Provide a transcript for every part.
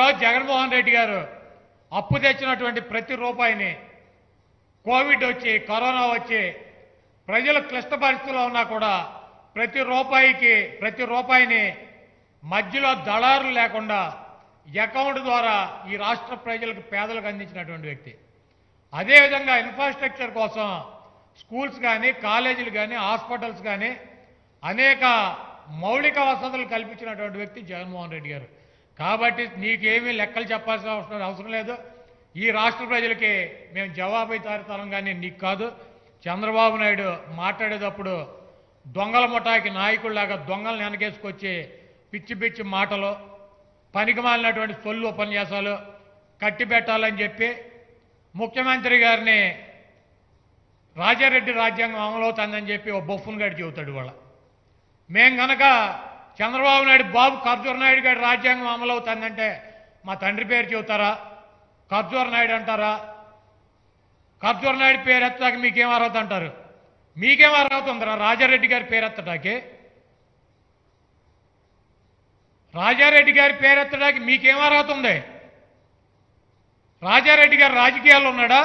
జగన్మోహన్ రెడ్డి గారు అప్పు తెచ్చినటువంటి ప్రతి రూపాయిని కోవిడ్ వచ్చి కరోనా వచ్చి ప్రజలు క్లిష్ట పరిస్థితుల్లో ఉన్నా కూడా ప్రతి రూపాయికి ప్రతి రూపాయిని మధ్యలో దళారులు లేకుండా అకౌంట్ ద్వారా ఈ రాష్ట్ర ప్రజలకు పేదలకు అందించినటువంటి వ్యక్తి అదేవిధంగా ఇన్ఫ్రాస్ట్రక్చర్ కోసం స్కూల్స్ కానీ కాలేజీలు కానీ హాస్పిటల్స్ కానీ అనేక మౌలిక వసతులు కల్పించినటువంటి వ్యక్తి జగన్మోహన్ రెడ్డి గారు కాబట్టి నీకేమీ లెక్కలు చెప్పాల్సిన అవసరం అవసరం లేదు ఈ రాష్ట్ర ప్రజలకి మేము జవాబుదారితనం కానీ నీకు కాదు చంద్రబాబు నాయుడు మాట్లాడేటప్పుడు దొంగల ముఠాకి నాయకుల్లాగా దొంగలను వెనకేసుకొచ్చి పిచ్చి పిచ్చి మాటలు పనికిమాలినటువంటి సొల్లు ఉపన్యాసాలు కట్టి పెట్టాలని చెప్పి ముఖ్యమంత్రి గారిని రాజారెడ్డి రాజ్యాంగం అమలవుతుందని చెప్పి ఓ బొఫ్ఫున్ గడి చెబుతాడు వాళ్ళ మేం గనక చంద్రబాబు నాయుడు బాబు ఖర్జూర్ నాయుడు గారి రాజ్యాంగం అమలవుతుందంటే మా తండ్రి పేరు చెబుతారా ఖర్జూర్ నాయుడు అంటారా ఖర్జూర్ నాయుడు పేరు ఎత్తడానికి మీకేం అర్హత అంటారు మీకేం అర్హత ఉందిరా రాజారెడ్డి గారి పేరు ఎత్తడానికి రాజారెడ్డి గారి పేరు ఎత్తడానికి మీకేం అర్హత ఉంది రాజారెడ్డి గారు రాజకీయాల్లో ఉన్నాడా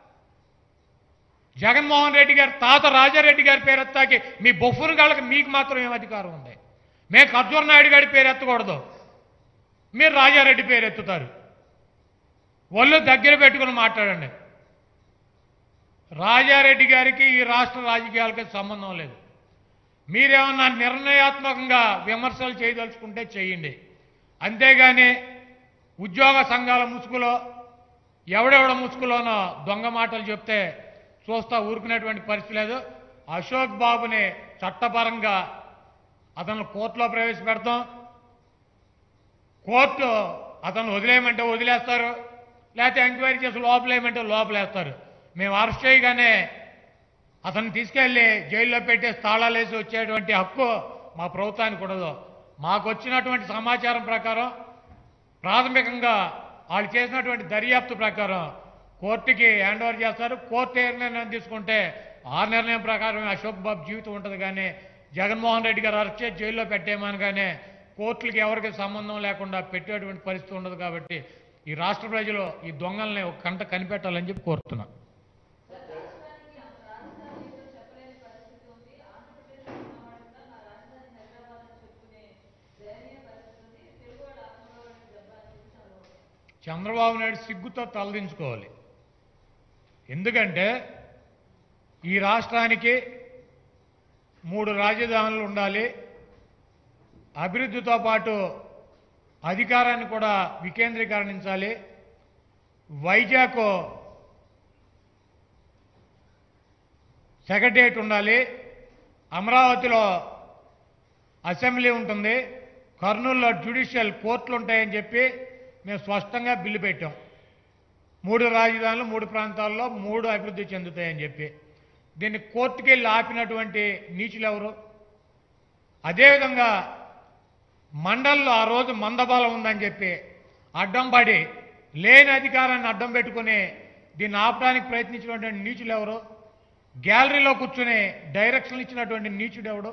జగన్మోహన్ రెడ్డి గారి తాత రాజారెడ్డి గారి పేరు ఎత్తాకి మీ బొఫ్ఫును గాళ్ళకి మీకు మాత్రం ఏం అధికారం ఉంది మేము ఖర్జూర్ నాయుడు గారి పేరు ఎత్తకూడదు మీరు రాజారెడ్డి పేరు ఎత్తుతారు ఒళ్ళు దగ్గర పెట్టుకుని మాట్లాడండి రాజారెడ్డి గారికి ఈ రాష్ట్ర రాజకీయాలకి సంబంధం లేదు మీరేమన్నా నిర్ణయాత్మకంగా విమర్శలు చేయదలుచుకుంటే చేయండి అంతేగాని ఉద్యోగ సంఘాల ముసుగులో ఎవడెవడ ముసుగులోనో దొంగ మాటలు చెప్తే చూస్తా ఊరుకునేటువంటి పరిస్థితి లేదు అశోక్ బాబుని చట్టపరంగా అతను కోర్టులో ప్రవేశపెడతాం కోర్టు అతను వదిలేయమంటే వదిలేస్తారు లేకపోతే ఎంక్వైరీ చేసి లోపలేయమంటే లోపలేస్తారు మేము అరెస్ట్ చేయగానే అతను తీసుకెళ్లి జైల్లో పెట్టేసి తాళాలు వేసి వచ్చేటువంటి హక్కు మా ప్రభుత్వానికి ఉండదు మాకు వచ్చినటువంటి సమాచారం ప్రకారం ప్రాథమికంగా వాళ్ళు చేసినటువంటి దర్యాప్తు ప్రకారం కోర్టుకి హ్యాండ్ ఓవర్ చేస్తారు కోర్టు ఏ నిర్ణయం తీసుకుంటే ఆ నిర్ణయం ప్రకారం అశోక్ బాబు జీవితం ఉంటుంది కానీ జగన్మోహన్ రెడ్డి గారు అరెస్ట్ చేసి జైల్లో పెట్టేయమని కానీ కోర్టులకి ఎవరికి సంబంధం లేకుండా పెట్టేటువంటి పరిస్థితి ఉండదు కాబట్టి ఈ రాష్ట్ర ప్రజలు ఈ దొంగల్ని ఒక కంట కనిపెట్టాలని చెప్పి కోరుతున్నా చంద్రబాబు నాయుడు సిగ్గుతో తలదించుకోవాలి ఎందుకంటే ఈ రాష్ట్రానికి మూడు రాజధానులు ఉండాలి అభివృద్ధితో పాటు అధికారాన్ని కూడా వికేంద్రీకరణించాలి వైజాగ్ సెక్రటరియట్ ఉండాలి అమరావతిలో అసెంబ్లీ ఉంటుంది కర్నూలులో జ్యుడిషియల్ కోర్టులు ఉంటాయని చెప్పి మేము స్పష్టంగా బిల్లు పెట్టాం మూడు రాజధానులు మూడు ప్రాంతాల్లో మూడు అభివృద్ధి చెందుతాయని చెప్పి దీన్ని కోర్టుకి వెళ్ళి ఆపినటువంటి నీచులు ఎవరు అదేవిధంగా మండల్లో ఆ రోజు మందబలం ఉందని చెప్పి అడ్డం పడి లేని అధికారాన్ని అడ్డం పెట్టుకుని దీన్ని ఆపడానికి ప్రయత్నించినటువంటి నీచులు ఎవరు గ్యాలరీలో కూర్చుని డైరెక్షన్ ఇచ్చినటువంటి నీచుడు ఎవడు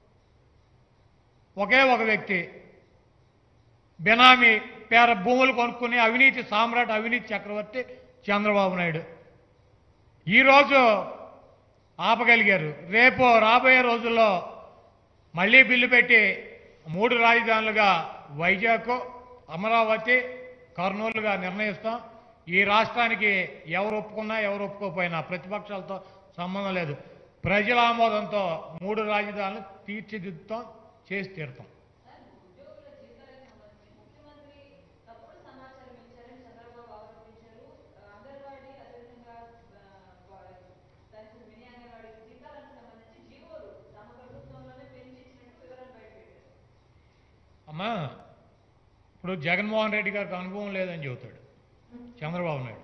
ఒకే ఒక వ్యక్తి బినామీ పేర భూములు కొనుక్కుని అవినీతి సామ్రాట్ అవినీతి చక్రవర్తి చంద్రబాబు నాయుడు ఈరోజు ఆపగలిగారు రేపు రాబోయే రోజుల్లో మళ్ళీ బిల్లు పెట్టి మూడు రాజధానులుగా వైజాగ్ అమరావతి కర్నూలుగా నిర్ణయిస్తాం ఈ రాష్ట్రానికి ఎవరు ఒప్పుకున్నా ఎవరు ఒప్పుకోకపోయినా ప్రతిపక్షాలతో సంబంధం లేదు ప్రజల ఆమోదంతో మూడు రాజధానులు తీర్చిదిద్దుతాం చేసి తీరుతాం ముఖ్యమంత్రి తప్పుడు సమాచారం ఇచ్చారని చంద్రబాబు ఆరోపించారు అంగన్వాడీ అదేవిధంగా దానికి మినీ అంగన్వాడీ జీతాలకు సంబంధించి జీవోలు తమ ప్రభుత్వంలోనే పెంచి ఇచ్చినట్టు వివరణ బయటపెట్టారు అమ్మా ఇప్పుడు జగన్మోహన్ రెడ్డి గారికి అనుభవం లేదని చెబుతాడు చంద్రబాబు నాయుడు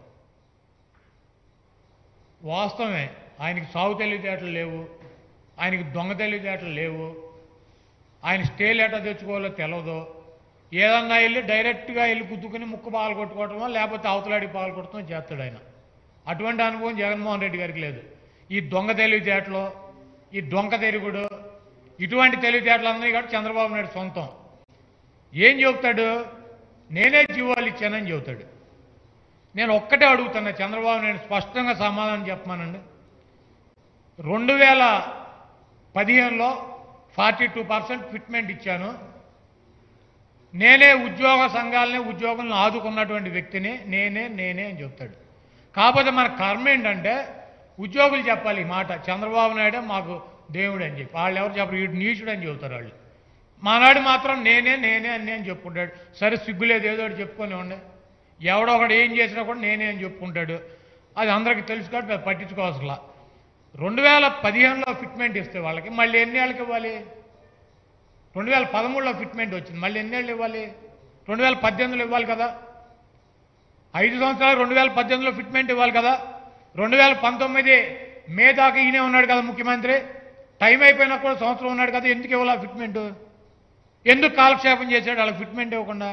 వాస్తవమే ఆయనకి సాగు తెలివితేటలు లేవు ఆయనకి దొంగ తెలివితేటలు లేవు ఆయన స్టేలు ఎట్లా తెచ్చుకోవాలో తెలియదు ఏదన్నా వెళ్ళి డైరెక్ట్గా వెళ్ళి కుద్దుకుని ముక్కు పాలు కొట్టుకోవటమో లేకపోతే అవతలాడి పాలు కొట్టడమో చేస్తాడు ఆయన అటువంటి అనుభవం జగన్మోహన్ రెడ్డి గారికి లేదు ఈ దొంగ తెలివితేటలు ఈ దొంగ తెరుగుడు ఇటువంటి తెలివితేటలు అందరినీ కూడా చంద్రబాబు నాయుడు సొంతం ఏం చెబుతాడు నేనే జీవాలు ఇచ్చానని చెబుతాడు నేను ఒక్కటే అడుగుతున్నా చంద్రబాబు నేను స్పష్టంగా సమాధానం చెప్పమానండి రెండు వేల పదిహేనులో ఫార్టీ టూ పర్సెంట్ ఫిట్మెంట్ ఇచ్చాను నేనే ఉద్యోగ సంఘాలని ఉద్యోగులను ఆదుకున్నటువంటి వ్యక్తిని నేనే నేనే అని చెప్తాడు కాకపోతే మన కర్మ ఏంటంటే ఉద్యోగులు చెప్పాలి ఈ మాట చంద్రబాబు నాయుడే మాకు దేవుడు అని చెప్పి వాళ్ళు ఎవరు చెప్పరు వీడు నీచుడు అని చెబుతారు వాళ్ళు మానాడు మాత్రం నేనే నేనే అని నేను చెప్పుకుంటాడు సరే సిగ్గులేదు ఏదో ఒకటి చెప్పుకొని ఉండే ఎవడో ఒకడు ఏం చేసినా కూడా నేనే అని చెప్పుకుంటాడు అది అందరికీ తెలుసు కాబట్టి అది పట్టించుకోవాల్సలా రెండు వేల పదిహేనులో ఫిట్మెంట్ ఇస్తే వాళ్ళకి మళ్ళీ ఎన్ని ఏళ్ళకి ఇవ్వాలి రెండు వేల పదమూడులో ఫిట్మెంట్ వచ్చింది మళ్ళీ ఎన్ని ఏళ్ళు ఇవ్వాలి రెండు వేల పద్దెనిమిదిలో ఇవ్వాలి కదా ఐదు సంవత్సరాలు రెండు వేల పద్దెనిమిదిలో ఫిట్మెంట్ ఇవ్వాలి కదా రెండు వేల పంతొమ్మిది మే దాకా ఈయనే ఉన్నాడు కదా ముఖ్యమంత్రి టైం అయిపోయినా కూడా సంవత్సరం ఉన్నాడు కదా ఎందుకు ఇవ్వాలి ఫిట్మెంట్ ఎందుకు కాలక్షేపం చేశాడు వాళ్ళకి ఫిట్మెంట్ ఇవ్వకుండా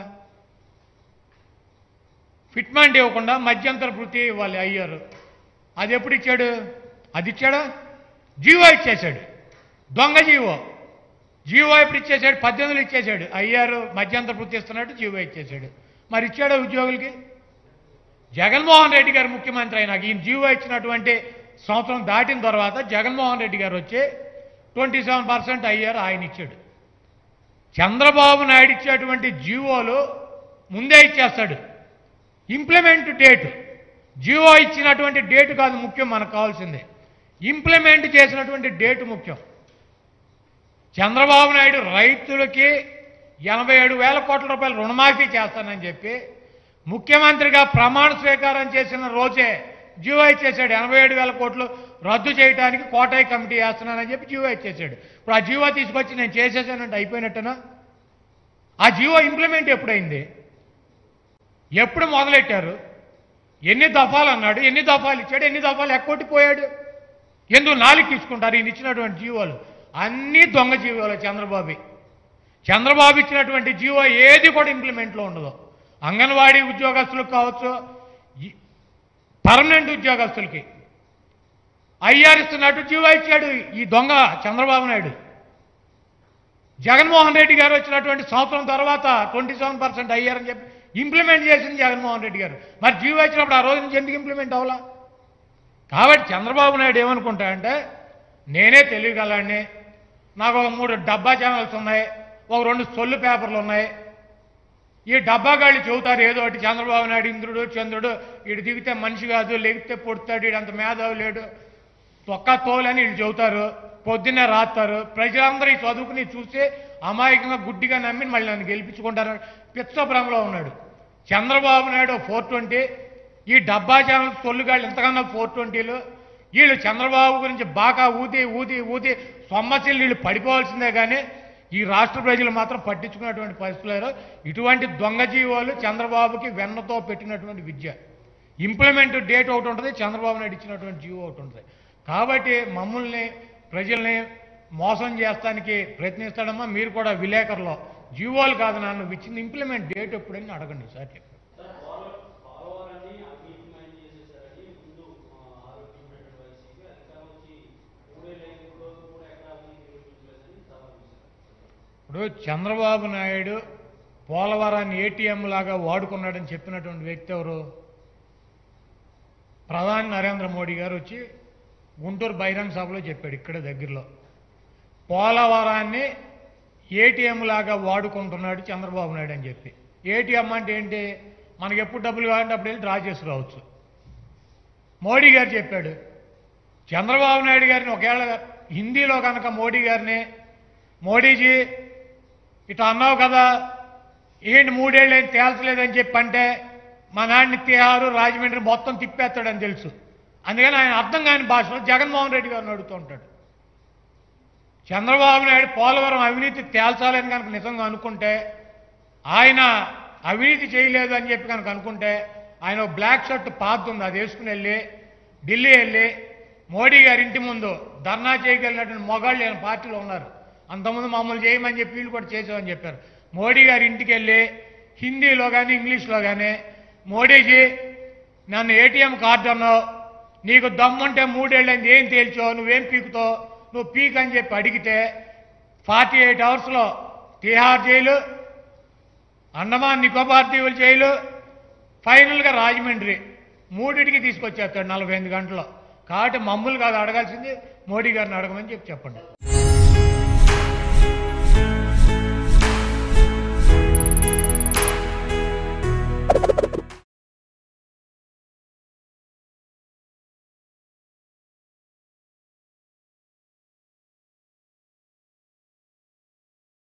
ఫిట్మెంట్ ఇవ్వకుండా మధ్యంతర వృత్తి ఇవ్వాలి అయ్యారు అది ఎప్పుడు ఇచ్చాడు అది ఇచ్చాడా జీవో ఇచ్చేశాడు దొంగ జీవో జీవో ఎప్పుడు ఇచ్చేశాడు పద్దెనిమిదిలో ఇచ్చేశాడు అయ్యారు మధ్యంతర వృత్తి ఇస్తున్నట్టు జీవో ఇచ్చేశాడు మరి ఇచ్చాడా ఉద్యోగులకి జగన్మోహన్ రెడ్డి గారు ముఖ్యమంత్రి అయినాక ఈయన జీవో ఇచ్చినటువంటి సంవత్సరం దాటిన తర్వాత జగన్మోహన్ రెడ్డి గారు వచ్చి ట్వంటీ సెవెన్ పర్సెంట్ అయ్యారు ఆయన ఇచ్చాడు చంద్రబాబు నాయుడు ఇచ్చేటువంటి జీవోలు ముందే ఇచ్చేస్తాడు ఇంప్లిమెంట్ డేట్ జీవో ఇచ్చినటువంటి డేట్ కాదు ముఖ్యం మనకు కావాల్సింది ఇంప్లిమెంట్ చేసినటువంటి డేట్ ముఖ్యం చంద్రబాబు నాయుడు రైతులకి ఎనభై ఏడు వేల కోట్ల రూపాయలు రుణమాఫీ చేస్తానని చెప్పి ముఖ్యమంత్రిగా ప్రమాణ స్వీకారం చేసిన రోజే జీవో ఇచ్చేసాడు ఎనభై ఏడు వేల కోట్లు రద్దు చేయడానికి కోటాయి కమిటీ వేస్తున్నానని చెప్పి జీవో ఇచ్చేసాడు ఇప్పుడు ఆ జీవో తీసుకొచ్చి నేను చేసేసానంటే అయిపోయినట్టునా ఆ జీవో ఇంప్లిమెంట్ ఎప్పుడైంది ఎప్పుడు మొదలెట్టారు ఎన్ని దఫాలు అన్నాడు ఎన్ని దఫాలు ఇచ్చాడు ఎన్ని దఫాలు ఎక్కొట్టిపోయాడు ఎందుకు నాలుగు తీసుకుంటారు ఈయన ఇచ్చినటువంటి జీవోలు అన్నీ దొంగ జీవోలు చంద్రబాబు చంద్రబాబు ఇచ్చినటువంటి జీవో ఏది కూడా ఇంప్లిమెంట్లో ఉండదు అంగన్వాడీ ఉద్యోగస్తులకు కావచ్చు ఈ- పర్మనెంట్ ఉద్యోగస్తులకి ఐఆర్ ఇస్తున్నట్టు జీవో ఇచ్చాడు ఈ దొంగ చంద్రబాబు నాయుడు జగన్మోహన్ రెడ్డి గారు వచ్చినటువంటి సంవత్సరం తర్వాత ట్వంటీ సెవెన్ పర్సెంట్ అయ్యారని చెప్పి ఇంప్లిమెంట్ చేసింది జగన్మోహన్ రెడ్డి గారు మరి జీవో ఇచ్చినప్పుడు ఆ రోజు నుంచి ఎందుకు ఇంప్లిమెంట్ అవ్వాలా కాబట్టి చంద్రబాబు నాయుడు ఏమనుకుంటాడంటే నేనే తెలియగలని నాకు ఒక మూడు డబ్బా ఛానల్స్ ఉన్నాయి ఒక రెండు సొల్లు పేపర్లు ఉన్నాయి ఈ డబ్బాగాళ్ళు చెబుతారు ఏదో ఒకటి చంద్రబాబు నాయుడు ఇంద్రుడు చంద్రుడు వీడు దిగితే మనిషి కాదు లెగితే పొడుతాడు వీడు అంత మేధావి లేడు తొక్క తోలని వీళ్ళు చెబుతారు పొద్దున్నే రాస్తారు ప్రజలందరూ ఈ చదువుకుని చూసి అమాయకంగా గుడ్డిగా నమ్మి మళ్ళీ నన్ను గెలిపించుకుంటారు పిచ్చ భ్రమలో ఉన్నాడు చంద్రబాబు నాయుడు ఫోర్ ట్వంటీ ఈ డబ్బా ఛానల్ తొల్లుగాళ్ళు ఇంతకన్నా ఫోర్ ట్వంటీలు వీళ్ళు చంద్రబాబు గురించి బాగా ఊది ఊది ఊది సొమ్మసిల్లు వీళ్ళు పడిపోవాల్సిందే కానీ ఈ రాష్ట్ర ప్రజలు మాత్రం పట్టించుకున్నటువంటి పరిస్థితులు లేరు ఇటువంటి దొంగ జీవాలు చంద్రబాబుకి వెన్నతో పెట్టినటువంటి విద్య ఇంప్లిమెంట్ డేట్ ఒకటి ఉంటుంది చంద్రబాబు నాయుడు ఇచ్చినటువంటి జీవో ఒకటి ఉంటుంది కాబట్టి మమ్మల్ని ప్రజల్ని మోసం చేస్తానికి ప్రయత్నిస్తాడమ్మా మీరు కూడా విలేకరులో జీవోలు కాదు నన్ను ఇచ్చింది ఇంప్లిమెంట్ డేట్ ఎప్పుడని అడగండి సార్ చెప్పండి సార్ పోల- పోలవరాన్ని అవినీతిమయం చేసేసారని ముందు ఆ, ఆరోపించినటువంటి వైసీపీ అధికారం వచ్చి మూడేళ్ళు అయింది ఇప్పుడు వరకు కూడా ఎక్కడ అవినీతి నిరూపించలేదని సవాల్ చేశారు ఇప్పుడు చంద్రబాబు నాయుడు పోలవరాన్ని ఏటీఎం లాగా వాడుకున్నాడని చెప్పినటువంటి వ్యక్తి ఎవరు ప్రధాని నరేంద్ర మోడీ గారు వచ్చి గుంటూరు బహిరంగ సభలో చెప్పాడు ఇక్కడ దగ్గరలో పోలవరాన్ని ఏటీఎం లాగా వాడుకుంటున్నాడు చంద్రబాబు నాయుడు అని చెప్పి ఏటీఎం అంటే ఏంటి మనకి ఎప్పుడు డబ్బులు కావాలంటే అప్పుడు వెళ్ళి డ్రా చేసి రావచ్చు మోడీ గారు చెప్పాడు చంద్రబాబు నాయుడు గారిని ఒకవేళ హిందీలో కనుక మోడీ గారిని మోడీజీ ఇట్లా అన్నావు కదా ఏంటి మూడేళ్ళు ఏం తేల్చలేదని చెప్పి అంటే మా నాన్న తిహారు రాజమండ్రి మొత్తం తిప్పేస్తాడని తెలుసు అందుకని ఆయన అర్థం కాని భాషలో జగన్మోహన్ రెడ్డి గారిని అడుగుతూ ఉంటాడు చంద్రబాబు నాయుడు పోలవరం అవినీతి తేల్చాలని కనుక నిజంగా అనుకుంటే ఆయన అవినీతి చేయలేదు అని చెప్పి కనుక అనుకుంటే ఆయన ఒక బ్లాక్ షర్ట్ పాత్ ఉంది అది వేసుకుని వెళ్ళి ఢిల్లీ వెళ్ళి మోడీ గారి ఇంటి ముందు ధర్నా చేయగలిగినటువంటి మొగాళ్ళు ఆయన పార్టీలో ఉన్నారు అంతకుముందు మమ్మల్ని చేయమని చెప్పి వీళ్ళు కూడా చేసామని చెప్పారు మోడీ గారి ఇంటికి వెళ్ళి హిందీలో కానీ ఇంగ్లీష్లో కానీ మోడీజీ నన్ను ఏటీఎం కార్డు అన్నావు నీకు దమ్ముంటే మూడేళ్ళని ఏం తేల్చావు నువ్వేం పీకుతావు నువ్వు పీక్ అని చెప్పి అడిగితే ఫార్టీ ఎయిట్ అవర్స్లో తిహార్ జైలు అండమాన్ నికోబార్ దీవులు జైలు ఫైనల్గా రాజమండ్రి మూడింటికి తీసుకొచ్చేస్తాడు నలభై ఎనిమిది గంటల్లో కాబట్టి మమ్మల్ని కాదు అడగాల్సింది మోడీ గారిని అడగమని చెప్పి చెప్పండి